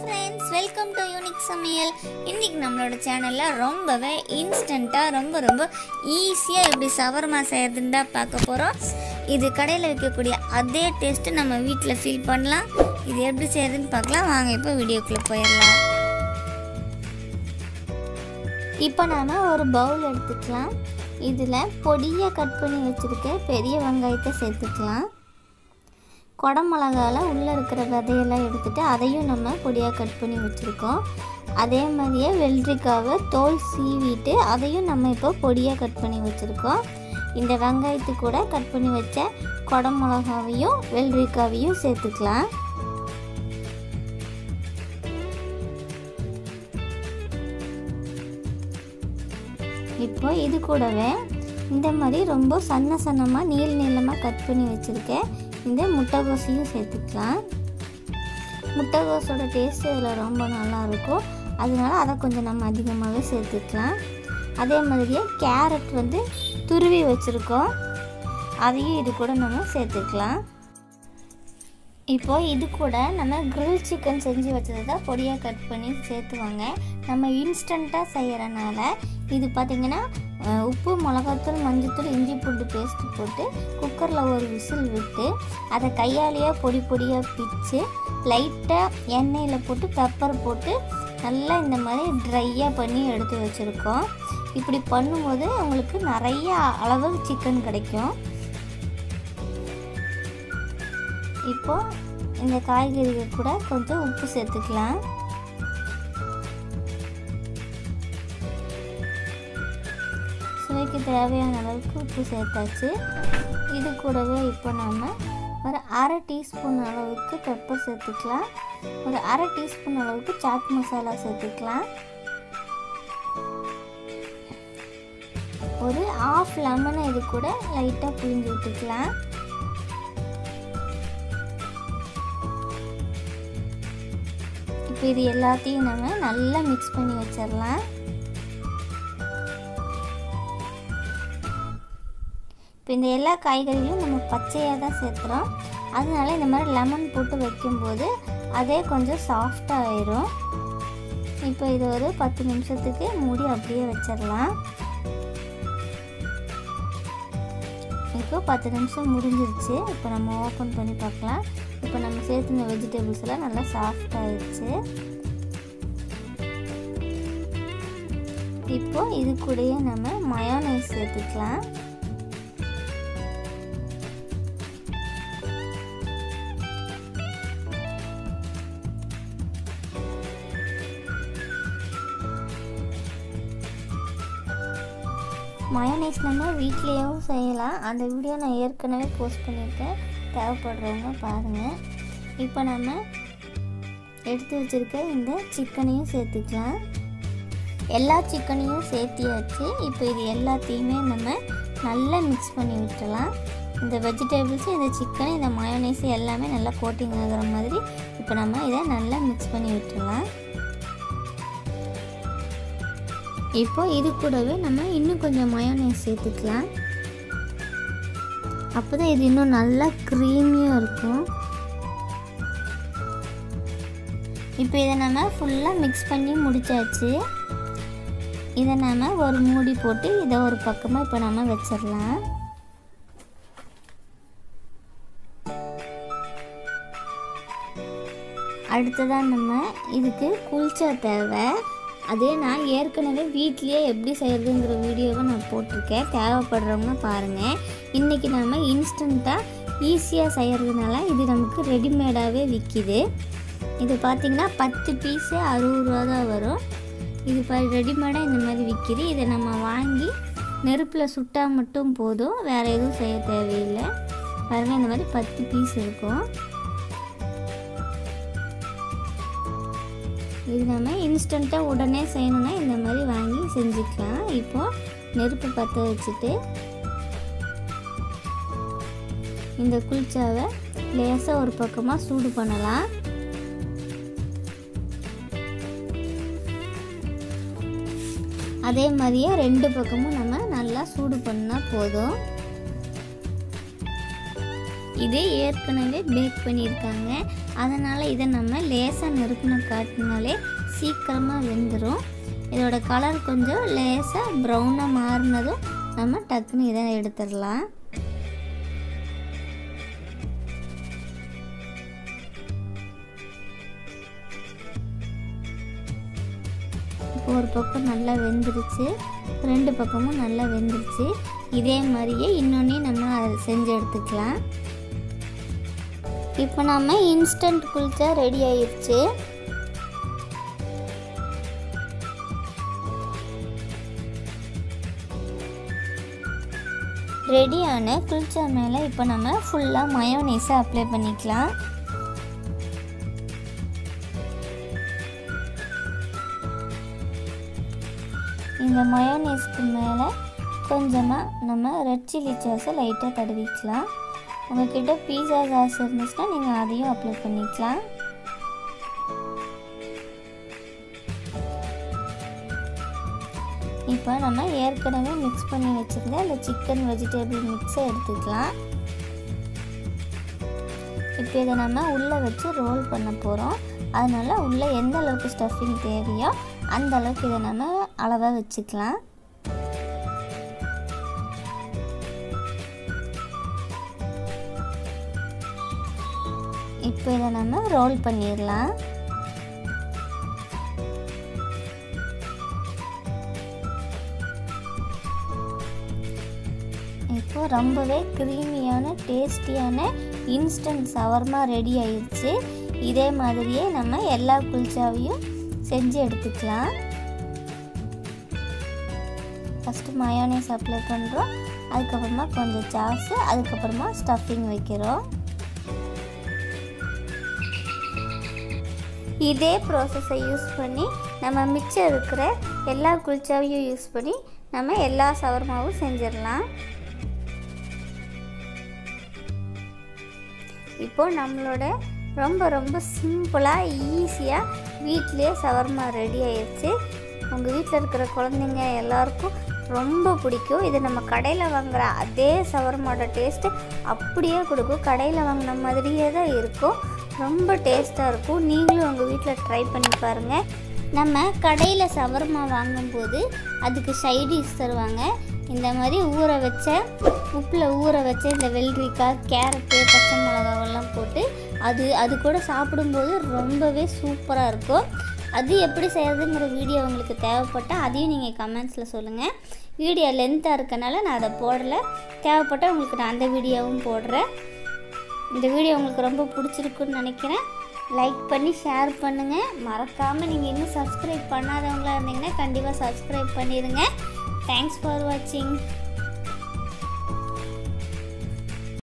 friends welcome to unique சமையல் இன்னைக்கு நம்மளோட சேனலில் ரொம்பவே இன்ஸ்டண்ட்டாக ரொம்ப ரொம்ப ஈஸியாக எப்படி சவர்மா செய்யறதுன்னு தான் பார்க்க போகிறோம் இது கடையில் வைக்கக்கூடிய அதே டேஸ்ட்டு நம்ம வீட்டில் ஃபீல் பண்ணலாம் இது எப்படி செய்யறதுன்னு பார்க்கலாம் வாங்க இப்போ வீடியோக்குள்ளே போயிடலாம் இப்போ நாம் ஒரு பவுல் எடுத்துக்கலாம் இதில் பொடியாக கட் பண்ணி வச்சுருக்க பெரிய வெங்காயத்தை சேர்த்துக்கலாம் குடமிளகால உள்ளே இருக்கிற விதையெல்லாம் எடுத்துட்டு அதையும் நம்ம பொடியாக கட் பண்ணி வச்சுருக்கோம் அதே மாதிரியே வெள்ளரிக்காவை தோல் சீவிட்டு அதையும் நம்ம இப்போ பொடியாக கட் பண்ணி வச்சுருக்கோம் இந்த வெங்காயத்து கூட கட் பண்ணி வச்ச குடமிளகாவையும் வெள்ளரிக்காவையும் சேர்த்துக்கலாம் இப்போ இது கூடவே இந்த மாதிரி ரொம்ப சன்ன சன்னமாக நீள் நீளமாக கட் பண்ணி வச்சுருக்கேன் இந்த முட்டைகோசையும் சேர்த்துக்கலாம் முட்டைகோஸோட டேஸ்ட் இதில் ரொம்ப நல்லாயிருக்கும் அதனால அதை கொஞ்சம் நம்ம அதிகமாகவே சேர்த்துக்கலாம் அதே மாதிரியே கேரட் வந்து துருவி வச்சுருக்கோம் அதையும் இது கூட நம்ம சேர்த்துக்கலாம் இப்போ இது கூட நம்ம கிரில் சிக்கன் செஞ்சு வச்சதை தான் பொடியாக கட் பண்ணி சேர்த்துவாங்க நம்ம இன்ஸ்டண்ட்டாக செய்கிறனால இது பார்த்திங்கன்னா அஹ், உப்பு மிளகாத்தூள் மஞ்சத்தூள் இஞ்சி பூண்டு பேஸ்ட் போட்டு குக்கரில் ஒரு விசில் விட்டு அதை கையாலேயே பொடி பொடியாக பிச்சு லைட்டாக எண்ணெயில் போட்டு பெப்பர் போட்டு நல்லா இந்த மாதிரி ட்ரையாக பண்ணி எடுத்து வச்சுருக்கோம் இப்படி பண்ணும்போது உங்களுக்கு நிறைய அளவு சிக்கன் கிடைக்கும் இப்போ இந்த காய்கறிகள் கூட கொஞ்சம் உப்பு சேர்த்துக்கலாம் சுவைக்கு தேவையான அளவுக்கு உப்பு சேர்த்தாச்சு இது கூடவே இப்போ நாம் ஒரு அரை டீஸ்பூன் அளவுக்கு பெப்பர் சேர்த்துக்கலாம் ஒரு அரை டீஸ்பூன் அளவுக்கு சாட் மசாலா சேர்த்துக்கலாம் ஒரு ஆஃப் லெமனை இது கூட லைட்டாக புழிஞ்சு விட்டுக்கலாம் இப்போ இது எல்லாத்தையும் நம்ம நல்லா மிக்ஸ் பண்ணி வச்சிடலாம் இப்போ இந்த எல்லா காய்கறிகளும் நம்ம பச்சையாக தான் சேர்த்துறோம் அதனால இந்த மாதிரி லெமன் போட்டு வைக்கும்போது அதே கொஞ்சம் சாஃப்டாக ஆயிரும் இப்போ இது ஒரு பத்து நிமிஷத்துக்கு மூடி அப்படியே வச்சிடலாம் இப்போ பத்து நிமிஷம் முடிஞ்சிருச்சு இப்போ நம்ம ஓப்பன் பண்ணி பார்க்கலாம் இப்போ நம்ம சேர்த்துன வெஜிடபிள்ஸ் எல்லாம் நல்லா சாஃப்ட் ஆயிடுச்சு இப்போ இது கூடயே நம்ம மயோனைஸ் சேர்த்துக்கலாம் மயோனைஸ் நம்ம வீட்லேயும் செய்யலாம் அந்த வீடியோ நான் ஏற்கனவே போஸ்ட் பண்ணியிருக்கேன் தேவைப்படுறவங்க பாருங்கள் இப்போ நம்ம எடுத்து வச்சுருக்க இந்த சிக்கனையும் சேர்த்துக்கலாம் எல்லா சிக்கனையும் சேர்த்தியாச்சு இப்போ இது எல்லாத்தையுமே நம்ம நல்லா மிக்ஸ் பண்ணி விட்டுலாம் இந்த வெஜிடபிள்ஸு இந்த சிக்கன் இந்த மயோனைஸ் எல்லாமே நல்லா கோட்டிங் ஆகிற மாதிரி இப்போ நம்ம இதை நல்லா மிக்ஸ் பண்ணி விட்டுடலாம் இப்போ இது கூடவே நம்ம இன்னும் கொஞ்சம் மயோனைஸ் சேர்த்துக்கலாம் அப்போ தான் இது இன்னும் நல்லா க்ரீமியாக இருக்கும் இப்போ இதை நம்ம ஃபுல்லாக மிக்ஸ் பண்ணி முடிச்சாச்சு இதை நம்ம ஒரு மூடி போட்டு இதை ஒரு பக்கமாக இப்போ நம்ம வச்சிடலாம் அடுத்ததாக நம்ம இதுக்கு குளிச்சா தேவை அதே நான் ஏற்கனவே வீட்லேயே எப்படி செய்கிறதுங்கிற வீடியோவை நான் போட்டிருக்கேன் தேவைப்படுறவங்க பாருங்கள் இன்றைக்கி நம்ம இன்ஸ்டண்ட்டாக ஈஸியாக செய்கிறதுனால இது நமக்கு ரெடிமேடாகவே விற்கிது இது பார்த்திங்கன்னா பத்து பீஸு அறுபது ரூபா தான் வரும் இது இப்போ ரெடிமேடாக இந்த மாதிரி விற்கிது இதை நம்ம வாங்கி நெருப்பில் சுட்டால் மட்டும் போதும் வேறு எதுவும் செய்ய தேவையில்லை பாருங்கள் இந்த மாதிரி பத்து பீஸ் இருக்கும் இது நம்ம இன்ஸ்டண்ட்டாக உடனே செய்யணும்னா இந்த மாதிரி வாங்கி செஞ்சுக்கலாம் இப்போது நெருப்பு பற்ற வச்சுட்டு இந்த குளிச்சாவை லேசாக ஒரு பக்கமாக சூடு பண்ணலாம் அதே மாதிரியே ரெண்டு பக்கமும் நம்ம நல்லா சூடு பண்ணால் போதும் இது ஏற்கனவே பேக் பண்ணியிருக்காங்க அதனால் இதை நம்ம லேசாக நெருப்புன காட்டினாலே சீக்கிரமாக வெந்துடும் இதோட கலர் கொஞ்சம் லேசாக ப்ரௌனாக மாறினதும் நம்ம டக்குன்னு இதை எடுத்துடலாம் இப்போ ஒரு பக்கம் நல்லா வெந்துருச்சு ரெண்டு பக்கமும் நல்லா வெந்துருச்சு இதே மாதிரியே இன்னொன்னையும் நம்ம அதை செஞ்சு எடுத்துக்கலாம் இப்போ நம்ம இன்ஸ்டன்ட் குளிச்சா ரெடி ஆயிடுச்சு ரெடியான குளிச்சா மேலே இப்போ நம்ம ஃபுல்லாக மயோனைஸை அப்ளை பண்ணிக்கலாம் இந்த மயோனைஸ்க்கு மேலே கொஞ்சமாக நம்ம ரெட் சில்லி சாஸை லைட்டாக தடவிக்கலாம் உங்ககிட்ட பீஸா சாஸ் இருந்துச்சுன்னா நீங்கள் அதையும் அப்ளை பண்ணிக்கலாம் இப்போ நம்ம ஏற்கனவே மிக்ஸ் பண்ணி வச்சுருந்த அந்த சிக்கன் வெஜிடபிள் மிக்ஸை எடுத்துக்கலாம் இப்போ இதை நம்ம உள்ளே வச்சு ரோல் பண்ண போகிறோம் அதனால் உள்ளே எந்த அளவுக்கு ஸ்டஃபிங் தேவையோ அந்த அளவுக்கு இதை நம்ம அளவாக வச்சுக்கலாம் இப்போ இதை நம்ம ரோல் பண்ணிடலாம் இப்போ ரொம்பவே க்ரீமியான டேஸ்டியான இன்ஸ்டன்ட் சவர்மா ரெடி ஆயிடுச்சு இதே மாதிரியே நம்ம எல்லா குல்ச்சாவையும் செஞ்சு எடுத்துக்கலாம் ஃபஸ்ட்டு மயோனைஸ் அப்ளை பண்ணுறோம் அதுக்கப்புறமா கொஞ்சம் சாஸு அதுக்கப்புறமா ஸ்டஃபிங் வைக்கிறோம் இதே ப்ராசஸை யூஸ் பண்ணி நம்ம மிச்சம் இருக்கிற எல்லா குல்ச்சாவையும் யூஸ் பண்ணி நம்ம எல்லா சவர்மாவும் செஞ்சிடலாம் இப்போ நம்மளோட ரொம்ப ரொம்ப சிம்பிளாக ஈஸியாக வீட்டிலே சவர்மா ரெடி ஆயிடுச்சு உங்கள் வீட்டில் இருக்கிற குழந்தைங்க எல்லாருக்கும் ரொம்ப பிடிக்கும் இது நம்ம கடையில் வாங்குகிற அதே சவர்மாவோட டேஸ்ட்டு அப்படியே கொடுக்கும் கடையில் வாங்கின மாதிரியே தான் இருக்கும் ரொம்ப டேஸ்ட்டாக இருக்கும் நீங்களும் உங்கள் வீட்டில் ட்ரை பண்ணி பாருங்கள் நம்ம கடையில் சவர்மா வாங்கும்போது அதுக்கு சைடிஷ் தருவாங்க இந்த மாதிரி ஊற வச்ச உப்பில் ஊற வச்ச இந்த வெள்ளரிக்காய் கேரட்டு பச்சை மிளகாவெல்லாம் போட்டு அது அது கூட சாப்பிடும்போது ரொம்பவே சூப்பராக இருக்கும் அது எப்படி செய்கிறதுங்கிற வீடியோ உங்களுக்கு தேவைப்பட்டால் அதையும் நீங்கள் கமெண்ட்ஸில் சொல்லுங்கள் வீடியோ லென்த்தாக இருக்கனால நான் அதை போடலை தேவைப்பட்டால் உங்களுக்கு நான் அந்த வீடியோவும் போடுறேன் இந்த வீடியோ உங்களுக்கு ரொம்ப பிடிச்சிருக்குன்னு நினைக்கிறேன் லைக் பண்ணி ஷேர் பண்ணுங்கள் மறக்காமல் நீங்கள் இன்னும் சப்ஸ்கிரைப் பண்ணாதவங்களா இருந்தீங்கன்னா கண்டிப்பாக சப்ஸ்கிரைப் பண்ணிடுங்க தேங்க்ஸ் ஃபார் வாட்சிங்